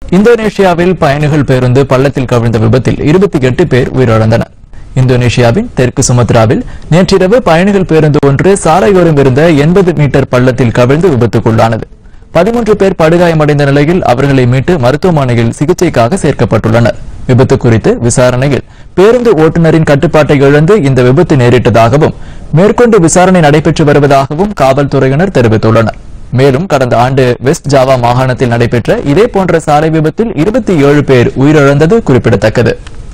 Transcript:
இந்தோனேஷியாவில் பயணிகள் பேருந்து பள்ளத்தில் கவிழ்ந்த விபத்தில் இருபத்தி எட்டு பேர் உயிரிழந்தனர் இந்தோனேஷியாவின் தெற்கு சுமத்ராவில் நேற்றிரவு பயணிகள் பேருந்து ஒன்று சாலையோரம் இருந்த எண்பது மீட்டர் பள்ளத்தில் கவிழ்ந்து விபத்துக்குள்ளானது பதிமூன்று பேர் படுகாயமடைந்த நிலையில் அவர்களை மீட்டு மருத்துவமனையில் சிகிச்சைக்காக சேர்க்கப்பட்டுள்ளனர் விபத்து குறித்து விசாரணையில் பேருந்து ஓட்டுநரின் கட்டுப்பாட்டை இழந்து இந்த விபத்து நேரிட்டதாகவும் மேற்கொண்டு விசாரணை நடைபெற்று வருவதாகவும் காவல்துறையினர் தெரிவித்துள்ளனர் மேலும் கடந்த ஆண்டு வெஸ்ட் ஜாவா மாகாணத்தில் நடைபெற்ற இதே போன்ற சாலை விபத்தில் இருபத்தி ஏழு பேர் உயிரிழந்தது குறிப்பிடத்தக்கது